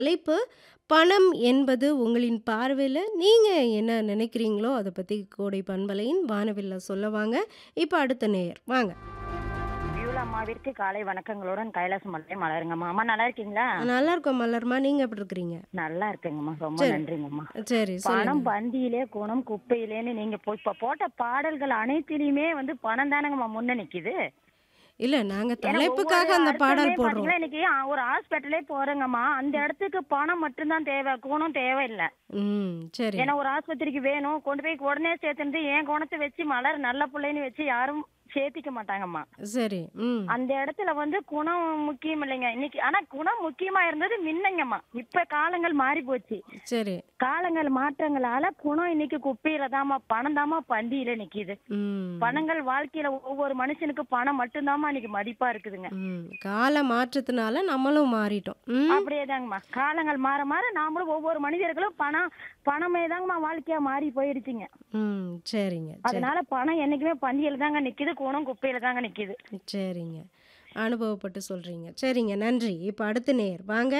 தலைப்பு பணம் என்பது உங்களின் பார்வையில நீங்க என்ன நினைக்கிறீங்களோ அத பத்தி கோடை பண்பலையின் வானவில்ல சொல்ல வாங்க. இப்ப அடுத்த நேயர் வாங்க. வியூலா அம்மாவிற்கு காலை வணக்கங்களுடன் கைலாசம் மலை மலருங்கம்மா அம்மா நல்லா இருக்கீங்களா நல்லா இருக்கோம் மலர்மா. நீங்க எப்படி இருக்கிறீங்க? நல்லா இருக்கேங்கம்மா ரொம்ப சரி. நன்றிங்கம்மா சரி பணம் சொல்லுங்க. பந்தியிலே குணம் குப்பையிலேன்னு நீங்க போ- இப்ப போட்ட பாடல்கள் அனைத்திலுமே வந்து பணம் தானங்கம்மா முன்ன நிக்குது இல்ல நாங்க ஏன்னா தலைப்புக்காக ஒவ்வொரு அந்த பாடல் அர்த்தமே போடுறோம். பாத்தீங்கன்னா இன்னைக்கு ஆ, ஒரு ஹாஸ்பிட்டலே போறேங்கம்மா அந்த இடத்துக்கு பணம் மட்டும்தான் தேவை குணம் தேவையில்லை ம் சரி. ஏன்னா ஒரு ஆஸ்பத்திரிக்கு வேணும் கொண்டு போய் உடனே சேர்த்துட்டு என் குணத்தை வச்சு மலர் நல்ல பிள்ளைன்னு வச்சு யாரும் சேர்த்திக்க மாட்டாங்கம்மா சரி. ம். அந்த இடத்துல வந்து குணம் முக்கியம் இல்லைங்க இன்னைக்கு ஆனா குணம் முக்கியமா இருந்தது முன்னங்கம்மா இப்ப காலங்கள் மாறி போச்சு சரி. காலங்கள் மாற்றங்களால குணம் இன்னைக்கு குப்பையில தாம்மா பணம் தாம்மா பந்தியில நிக்குது ம். பணங்கள் வாழ்க்கையில ஒவ்வொரு மனுஷனுக்கு பணம் மட்டும்தாம்மா இன்னைக்கு மதிப்பா இருக்குதுங்க ம். கால மாற்றத்தினால நம்மளும் மாறிட்டோம். ம். அப்படியே தாங்கம்மா காலங்கள் மாற மாற நாமளும் ஒவ்வொரு மனிதர்களும் பணம் பணமே தாங்கம்மா வாழ்க்கையா மாறி போயிடுச்சுங்க ம். சரிங்க. சரி. அதனால பணம் என்னைக்குமே பந்தியில தாங்க நிக்குது குணம் குப்பையில தாங்க நிக்குது சரிங்க. அனுபவப்பட்டு சொல்றீங்க. சரிங்க. நன்றி. இப்ப அடுத்த நேயர் வாங்க.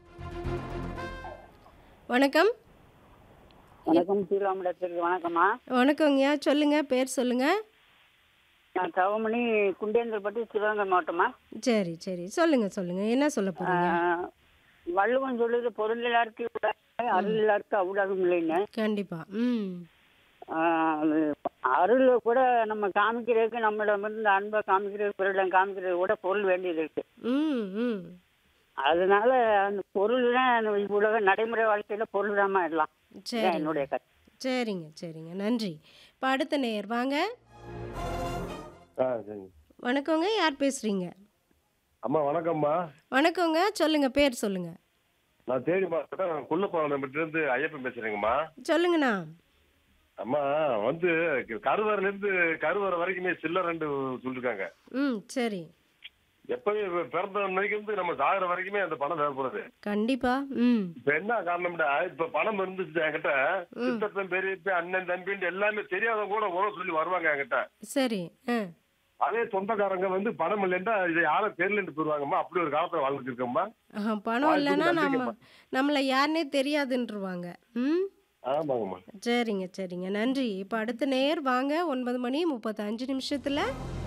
வணக்கம். வணக்கம் ஸ்ரீராமடத்திற்கு வணக்கம்மா வணக்கங்கய்யா. சொல்லுங்க. பேர் சொல்லுங்க. நான் தவமணி குண்டேந்தல்பட்டி சிவகங்கை மாவட்டமா சரி, சரி. சொல்லுங்க, சொல்லுங்க. என்ன சொல்ல போறீங்க? ஆஹ், வள்ளுவன் சொல்லுது பொருள் எல்லாருக்கும் உலகம், அருள் எல்லாருக்கும் அவுலகம் இல்லைன்னு கண்டிப்பா. ம். ஆஹ், அது அருள் கூட நம்ம காமிக்கிறதுக்கு நம்மிடம் இருந்து அன்பை காமிக்கிறதுக்கு பிறரிடம் காமிக்கிறது கூட பொருள் வேண்டியது இருக்கு ம். ம். அதனால அந்த பொருள் தான் உலக நடைமுறை வாழ்க்கையில பொருள் தான் எல்லாம் இதான் சரிங்க. என்னுடைய கருத்து சரிங்க, சரிங்க. நன்றி. இப்ப அடுத்த நேயர் வாங்க. ஆ சரிங்க வணக்கங்க. யார் பேசுறீங்க? அம்மா வணக்கம்மா வணக்கங்க. சொல்லுங்க. பேர் சொல்லுங்க. நான் தேடி மாவட்டம் குள்ளப்பாளையத்திலிருந்து ஐயப்பன் பேசுறேங்கம்மா சொல்லுங்கண்ணா. அம்மா வந்து கருவறையில இருந்து கருவறை வரைக்குமே சில்லர் ரெண்டு சொல்லிருக்காங்க ம். சரி. எப்பவே பிறந்த அன்னைக்கு இருந்து நம்ம சாகுற வரைக்குமே அந்த பணம் தேவைப்படுது கண்டிப்பா. ம். இப்ப என்ன காரணம்டா இப்ப பணம் இருந்துச்சு என்கிட்ட சித்தப்பன் பெரியப்ப அண்ணன் தம்பின்னு எல்லாமே தெரியாதவங்க கூட உறவு சொல்லி வருவாங்க என்கிட்ட சரி. ஆ. அதே சொந்தக்காரங்க வந்து பணம் இல்லைன்னா இதை யாரும் தெரியலன்னு போயிருவாங்கம்மா அப்படி ஒரு காலத்துல வாழ்ந்துட்டு இருக்கோம்மா ஆஹா, பணம் வாழ்த்துக்கு இல்லைன்னா நம்ம நன்றிங்கம்மா. நம்மளை யாருனே தெரியாதுன்றுவாங்க. ம். ஆமாங்கம்மா சரிங்க, சரிங்க. நன்றி. இப்ப அடுத்த நேயர் வாங்க. 9 மணி 35 நிமிஷத்துல.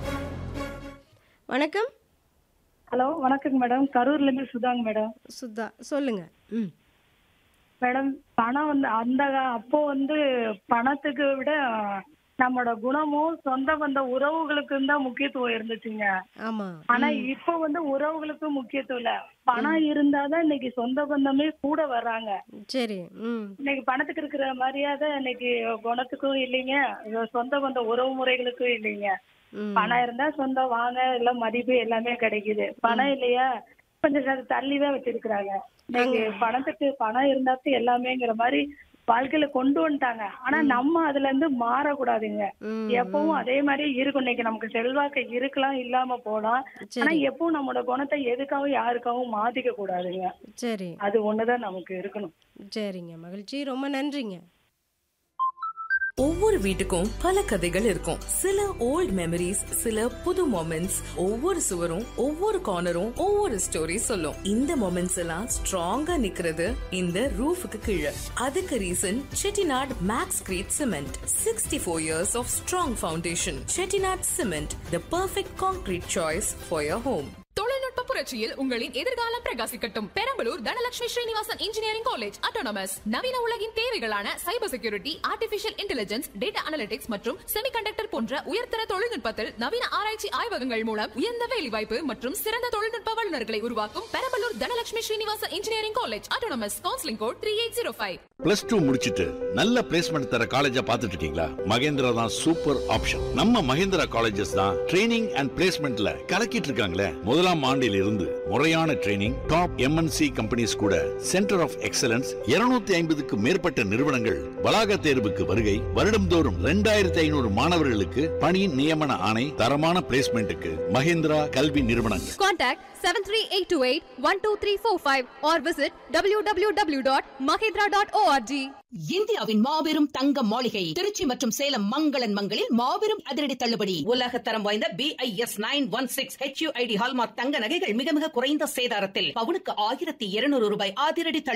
வணக்கம். ஹலோ வணக்கங்க மேடம் கரூர்ல இருந்து சுதாங்க மேடம் சுதா. சொல்லுங்க. ம். மேடம் பணம் வந்து அந்த கா- அப்போ வந்து பணத்துக்கு விட நம்மளோட குணமும் சொந்த பந்த உறவுகளுக்கும் தான் முக்கியத்துவம் இருந்துச்சுங்க ஆமா. ஆனா ம். இப்போ வந்து உறவுகளுக்கு முக்கியத்துவம் இல்ல பணம் இருந்தாதான் இன்னைக்கு சொந்த பந்தமே கூட வர்றாங்க சரி. ம். இன்னைக்கு பணத்துக்கு இருக்கிற மரியாதை இன்னைக்கு குணத்துக்கும் இல்லைங்க இது சொந்த பந்த உறவு முறைகளுக்கும் இல்லைங்க ம். பணம் இருந்தா சொந்தம் வாங்க எல்லாம் மதிப்பு எல்லாமே கிடைக்குது பணம் இல்லையா கொஞ்சம் நேரம் தள்ளிதான் வச்சிருக்கிறாங்க இன்னைக்கு பணத்துக்கு பணம் இருந்தாத்து எல்லாமேங்கிற மாதிரி வாழ்க்கையில கொண்டு வந்துட்டாங்க ஆனா நம்ம அதுல இருந்து மாறக்கூடாதுங்க ம். எப்பவும் அதே மாதிரி இருக்கும் இன்னைக்கு நமக்கு செல்வாக்கு இருக்கலாம் இல்லாம போலாம் ஆனா சரி. எப்பவும் நம்மளோட குணத்தை எதுக்காகவும் யாருக்காகவும் மாத்திக்க கூடாதுங்க சரி. அது ஒண்ணுதான் நமக்கு இருக்கணும் சரிங்க. மகிழ்ச்சி. ரொம்ப நன்றிங்க. ஒவ்வொரு வீட்டுக்கும் பல கதைகள் இருக்கும் சில ஓல்ட் மெமரிஸ் சில புது மொமெண்ட்ஸ் ஒவ்வொரு சுவரும் ஒவ்வொரு கார்னரும் ஒவ்வொரு ஸ்டோரி சொல்லும் இந்த மொமெண்ட்ஸ் எல்லாம் ஸ்ட்ராங்கா நிக்கிறது இந்த ரூஃபுக்கு கீழே அதுக்கு reason Chettinad maxcrete cement sixty four years of strong foundation Chettinad cement the perfect concrete choice for your home தொழில்நுட்ப புரட்சியில் உங்களின் எதிர்காலம் பிரகாசிக்கட்டும் Perambalur Dhanalakshmi Srinivasan engineering college autonomous நவீன உலகின் தேவைகளான cyber security artificial intelligence data analytics மற்றும் செமிகண்டக்டர் போன்ற உயர்தர தொழில்நுட்பத்தில் நவீன ஆராய்ச்சி ஆய்வகங்கள் மூலம் உயர்ந்த வேலைவாய்ப்பு மற்றும் சிறந்த தொழில்நுட்ப வல்லுநர்களை உருவாக்கும் Perambalur Dhanalakshmi Srinivasan engineering college autonomous counselling code three eight zero five plus two முடிச்சிட்டு நல்ல பிளேஸ்மெண்ட் தர காலேஜா பார்த்துட்டு இருக்கீங்களா மகேந்திரா தான் சூப்பர் ஆப்ஷன் நம்ம மகேந்திரா காலேஜஸ் தான் ட்ரைனிங் அண்ட் பிளேஸ்மெண்ட்ல கலக்கிட்டு இருக்காங்களே முதலாம் ஆண்டில் இருந்து முறையான ட்ரைனிங் டாப் எம்என்சி கம்பெனிஸ் கூட சென்டர் ஆஃப் எக்ஸலன்ஸ் 250 ஐம்பதுக்கு மேற்பட்ட நிறுவனங்கள் வளாக தேர்வுக்கு வருகை வருடம்தோறும் ரெண்டாயிரத்தி ஐநூறு மாணவர்களுக்கு பணி நியமன ஆணை தரமான பிளேஸ்மெண்ட்டுக்கு மகேந்திரா கல்வி நிறுவனங்கள் Contact 73828-12345 or visit www.mahindra.org. இந்தியாவின் மாபெரும் தங்க மாளிகை திருச்சி மற்றும் சேலம் மங்களன் மங்களில் மாபெரும் அதிரடி தள்ளுபடி உலக தரம் வாய்ந்த BIS nine one six HUID hallmark தங்க நகைகள் மிக மிக குறைந்த சேதாரத்தில் பவுனுக்கு ஆயிரத்தி இருநூறு ரூபாய் அதிரடி தள்ளுபடி